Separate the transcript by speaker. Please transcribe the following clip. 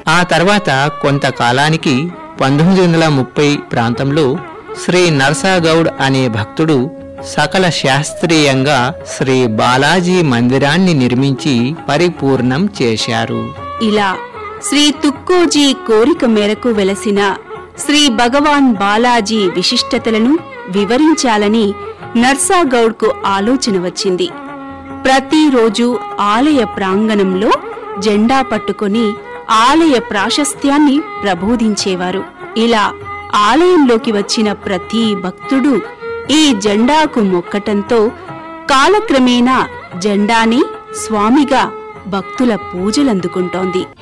Speaker 1: ఆ తర్వాత కొంతకాలానికి పంతొమ్మిది వందల ముప్పై ప్రాంతంలో శ్రీ నర్సాగౌడ్ అనే భక్తుడు సకల శాస్త్రీయంగా శ్రీ బాలాజీ మందిరాన్ని నిర్మించి పరిపూర్ణం చేశారు
Speaker 2: ఇలా శ్రీ తుక్కోజీ కోరిక మేరకు వెలసిన శ్రీ భగవాన్ బాలాజీ విశిష్టతలను వివరించాలని నర్సాగౌడ్కు ఆలోచన వచ్చింది ప్రతిరోజు ఆలయ ప్రాంగణంలో జెండా పట్టుకొని ఆలయ ప్రాశస్త్యాన్ని ప్రబోధించేవారు ఇలా ఆలయంలోకి వచ్చిన ప్రతి భక్తుడు ఈ జెండాకు మొక్కటంతో కాలక్రమేణా జెండాని స్వామిగా భక్తుల పూజలందుకుంటోంది